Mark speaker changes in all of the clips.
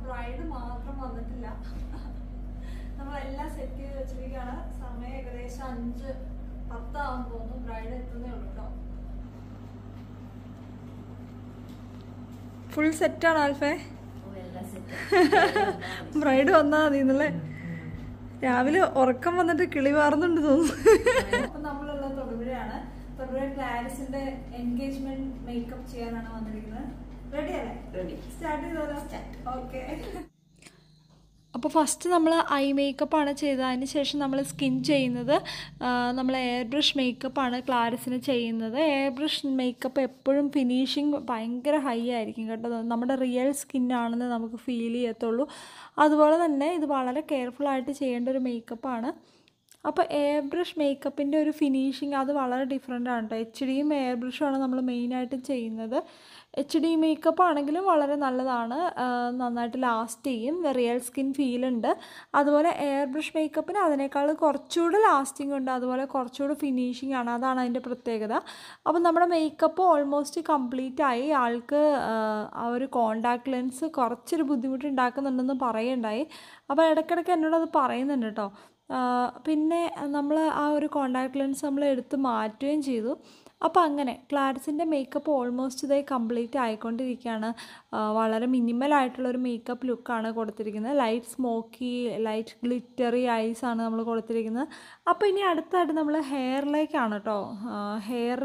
Speaker 1: Bride മാത്രം വന്നിട്ടില്ല നമ്മളെല്ലാം സെറ്റ് ചെയ്ത് വെച്ചിരിക്കുകയാണ് സമയം ഏകദേശം അഞ്ച് പത്താവാൻ പോകുന്നു ബ്രൈഡ് എത്തുന്നേ ഉള്ളൂ കേട്ടോ ഫുൾ സെറ്റാണ് ആൽഫേ ബ്രൈഡ് വന്നാ മതി എന്നല്ലേ രാവിലെ ഉറക്കം വന്നിട്ട് കിളി വാർന്നുണ്ട് തോന്നുന്നു അപ്പൊ നമ്മളുള്ള തൊടുപുഴയാണ് തൊടുപുഴ ക്ലാരിസിന്റെ എൻഗേജ്മെന്റ് മേക്കപ്പ് ചെയ്യാനാണ് വന്നിരിക്കുന്നത് റെഡി അല്ലേ സ്റ്റാർട്ട് ചെയ്തോലോ ഓക്കെ അപ്പോൾ ഫസ്റ്റ് നമ്മൾ ഐ മേക്കപ്പാണ് ചെയ്തത് അതിന് ശേഷം നമ്മൾ സ്കിൻ ചെയ്യുന്നത് നമ്മൾ എയർ ബ്രഷ് മേക്കപ്പാണ് ക്ലാരസിന് ചെയ്യുന്നത് എയർ ബ്രഷ് മേക്കപ്പ് എപ്പോഴും ഫിനിഷിങ് ഭയങ്കര ഹൈ ആയിരിക്കും കേട്ടോ നമ്മുടെ റിയൽ സ്കിന്നാണെന്ന് നമുക്ക് ഫീൽ ചെയ്യത്തുള്ളൂ അതുപോലെ തന്നെ ഇത് വളരെ കെയർഫുള്ളായിട്ട് ചെയ്യേണ്ട ഒരു മേക്കപ്പാണ് അപ്പോൾ എയർ ബ്രഷ് മേക്കപ്പിൻ്റെ ഒരു ഫിനിഷിങ് അത് വളരെ ഡിഫറെൻ്റ് ആണ് കേട്ടോ എച്ച് ഡിയും എയർ ബ്രഷുമാണ് നമ്മൾ മെയിനായിട്ട് ചെയ്യുന്നത് എച്ച് ഡി മേക്കപ്പ് ആണെങ്കിലും വളരെ നല്ലതാണ് ആ, നന്നായിട്ട് ലാസ്റ്റ് ചെയ്യും റിയൽ സ്കിൻ ഫീൽ ഉണ്ട് അതുപോലെ എയർ ബ്രഷ് മേക്കപ്പിന് അതിനേക്കാൾ കുറച്ചുകൂടെ ലാസ്റ്റിംഗ് ഉണ്ട് അതുപോലെ കുറച്ചുകൂടെ ഫിനിഷിംഗ് ആണ് അതാണ് അതിൻ്റെ പ്രത്യേകത അപ്പം നമ്മുടെ മേക്കപ്പ് ഓൾമോസ്റ്റ് കംപ്ലീറ്റ് ആയി ആൾക്ക് ആ, ആ ഒരു കോണ്ടാക്ട് ലെൻസ് കുറച്ചൊരു ബുദ്ധിമുട്ട് ഉണ്ടാക്കുന്നുണ്ടെന്ന് പറയുണ്ടായി അപ്പോൾ ഇടയ്ക്കിടയ്ക്ക് എന്നോട് അത് പറയുന്നുണ്ട് കേട്ടോ ആ, പിന്നെ നമ്മൾ ആ ഒരു കോണ്ടാക്ട് ലെൻസ് നമ്മൾ എടുത്ത് മാറ്റുകയും ചെയ്തു അപ്പോൾ അങ്ങനെ ക്ലാരിസിൻ്റെ മേക്കപ്പ് ഓൾമോസ്റ്റ് ഇതേ കംപ്ലീറ്റ് ആയിക്കൊണ്ടിരിക്കുകയാണ് ആ, വളരെ മിനിമൽ ആയിട്ടുള്ള ഒരു മേക്കപ്പ് ലുക്കാണ് കൊടുത്തിരിക്കുന്നത് light smoky light glittery eyes ആണ് നമ്മൾ കൊടുത്തിരിക്കുന്നത് അപ്പോൾ ഇനി അടുത്തായിട്ട് നമ്മൾ ഹെയറിലേക്കാണ് കേട്ടോ ഹെയർ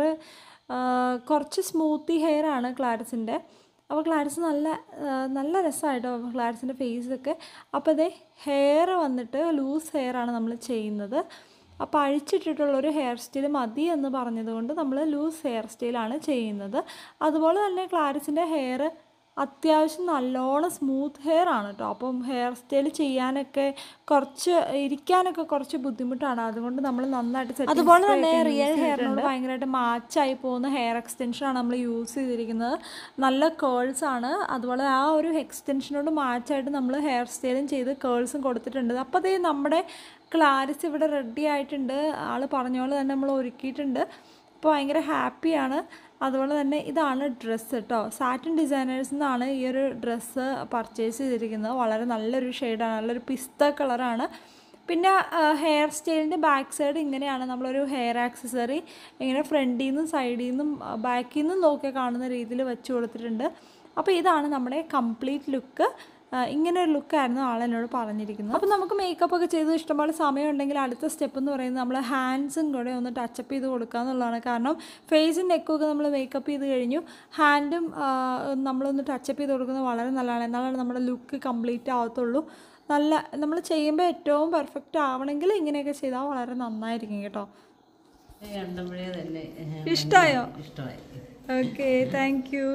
Speaker 1: കുറച്ച് സ്മൂത്തി ഹെയർ ആണ് ക്ലാരിസിൻ്റെ അപ്പോൾ ക്ലാരിസ് നല്ല ആ, നല്ല രസമായിട്ടോ ക്ലാരിസിൻ്റെ ഫേസൊക്കെ അപ്പോൾ ഇതേ ഹെയർ വന്നിട്ട് ലൂസ് ഹെയർ ആണ് നമ്മൾ ചെയ്യുന്നത് അപ്പോൾ അഴിച്ചിട്ടിട്ടുള്ളൊരു ഹെയർ സ്റ്റൈൽ മതി എന്ന് പറഞ്ഞതുകൊണ്ട് നമ്മൾ ലൂസ് ഹെയർ സ്റ്റൈലാണ് ചെയ്യുന്നത് അതുപോലെ തന്നെ ക്ലാരിസിൻ്റെ ഹെയർ അത്യാവശ്യം നല്ലോണം സ്മൂത്ത് ഹെയർ ആണ് കേട്ടോ അപ്പം ഹെയർ സ്റ്റൈൽ ചെയ്യാനൊക്കെ കുറച്ച് ഇരിക്കാനൊക്കെ കുറച്ച് ബുദ്ധിമുട്ടാണ് അതുകൊണ്ട് നമ്മൾ നന്നായിട്ട് അതുപോലെ തന്നെ റിയൽ ഹെയറിനോട് ഭയങ്കരമായിട്ട് മാച്ചായി പോകുന്ന ഹെയർ എക്സ്റ്റൻഷനാണ് നമ്മൾ യൂസ് ചെയ്തിരിക്കുന്നത് നല്ല കേൾസ് ആണ് അതുപോലെ ആ ഒരു എക്സ്റ്റൻഷനോട് മാച്ചായിട്ട് നമ്മൾ ഹെയർ സ്റ്റൈലും ചെയ്ത് കേൾസും കൊടുത്തിട്ടുണ്ട് അപ്പോൾ അതേ നമ്മുടെ ക്ലാരിസ് ഇവിടെ റെഡി ആയിട്ടുണ്ട് ആൾ പറഞ്ഞ പോലെ തന്നെ നമ്മൾ ഒരുക്കിയിട്ടുണ്ട് അപ്പോൾ ഭയങ്കര ഹാപ്പിയാണ് അതുപോലെ തന്നെ ഇതാണ് ഡ്രസ്സ് കേട്ടോ സാറ്റിൻ ഡിസൈനേഴ്സിൽ നിന്നാണ് ഈ ഒരു ഡ്രസ്സ് പർച്ചേസ് ചെയ്തിരിക്കുന്നത് വളരെ നല്ലൊരു ഷെയ്ഡാണ് നല്ലൊരു പിസ്ത കളറാണ് പിന്നെ ഹെയർ സ്റ്റൈലിൻ്റെ ബാക്ക് സൈഡ് ഇങ്ങനെയാണ് നമ്മളൊരു ഹെയർ ആക്സസറി ഇങ്ങനെ ഫ്രണ്ടിൽ നിന്നും സൈഡിൽ നിന്നും ബാക്കിൽ നിന്നും നോക്കി കാണുന്ന രീതിയിൽ വെച്ച് കൊടുത്തിട്ടുണ്ട് അപ്പോൾ ഇതാണ് നമ്മുടെ കംപ്ലീറ്റ് ലുക്ക് ഇങ്ങനെ ഒരു ലുക്കായിരുന്നു ആളെന്നോട് പറഞ്ഞിരിക്കുന്നത് അപ്പോൾ നമുക്ക് മേക്കപ്പ് ഒക്കെ ചെയ്ത് ഇഷ്ടംപോലെ സമയം ഉണ്ടെങ്കിൽ അടുത്ത സ്റ്റെപ്പ് എന്ന് പറയുന്നത് നമ്മൾ ഹാൻഡ്സും കൂടെ ഒന്ന് ടച്ചപ്പ് ചെയ്ത് കൊടുക്കുക എന്നുള്ളതാണ് കാരണം ഫേസും നെക്കൊക്കെ നമ്മൾ മേക്കപ്പ് ചെയ്ത് കഴിഞ്ഞു ഹാൻഡും നമ്മളൊന്ന് ടച്ചപ്പ് ചെയ്ത് കൊടുക്കുന്നത് വളരെ നല്ലതാണ് എന്നാലാണ് നമ്മുടെ ലുക്ക് കംപ്ലീറ്റ് ആവത്തുള്ളൂ നല്ല നമ്മൾ ചെയ്യുമ്പോൾ ഏറ്റവും പെർഫെക്റ്റ് ആവണമെങ്കിൽ ഇങ്ങനെയൊക്കെ ചെയ്താൽ വളരെ നന്നായിരിക്കും കേട്ടോ
Speaker 2: കണ്ടപ്പോഴേ തന്നെ ഏഹ്,
Speaker 1: ഇഷ്ടായോ?
Speaker 2: ഇഷ്ടമായി
Speaker 1: ഓക്കെ താങ്ക് യു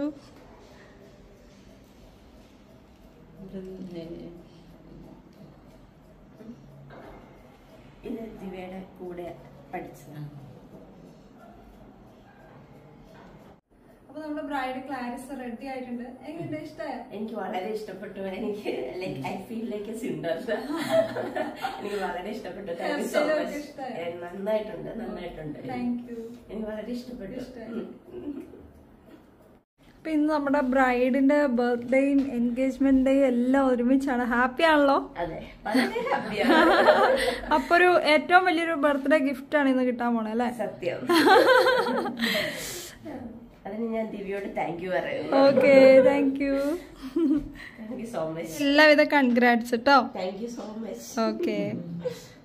Speaker 3: ഇത് ദിവ്യയുടെ കൂടെ പഠിച്ചതാണ്
Speaker 1: അപ്പോൾ നമ്മുടെ ബ്രൈഡ് ക്ലാരിസ് റെഡി ആയിട്ടുണ്ട് എങ്ങനെയുണ്ട് ഇഷ്ടമായോ
Speaker 3: എനിക്ക് വളരെ ഇഷ്ടപ്പെട്ടു എനിക്ക് like I feel like a cinder എനിക്ക് വളരെ ഇഷ്ടപ്പെട്ടു താങ്ക് യു സോ
Speaker 1: Hairstyle ഒക്കെ
Speaker 3: മച്ച്
Speaker 1: ഇഷ്ടായോ?
Speaker 3: നന്നായിട്ടുണ്ട് നന്നായിട്ടുണ്ട്
Speaker 1: താങ്ക് യു
Speaker 3: എനിക്ക് വളരെ ഇഷ്ടപ്പെട്ടു
Speaker 1: ഇഷ്ടായി.
Speaker 3: ഉം.
Speaker 1: അപ്പൊ ഇന്ന് നമ്മുടെ ബ്രൈഡിന്റെ ബർത്ത്ഡേയും എൻഗേജ്മെന്റ് ഡേയും എല്ലാം ഒരുമിച്ചാണ് ഹാപ്പി ആണല്ലോ
Speaker 3: അതെ വളരെ ഹാപ്പിയാണ്
Speaker 1: അപ്പൊ ഒരു ഏറ്റവും വലിയൊരു ബർത്ത്ഡേ ഗിഫ്റ്റ് ആണ് ഇന്ന് കിട്ടാൻ പോണേ അല്ലേ
Speaker 3: സത്യം അതിന് ഞാൻ ദിവ്യയോട് താങ്ക് യു പറയുന്നു
Speaker 1: okay thank you
Speaker 3: thank you so much
Speaker 1: എല്ലാവിധ കൺഗ്രാറ്റ്സ് കേട്ടോ
Speaker 3: thank you so much
Speaker 1: okay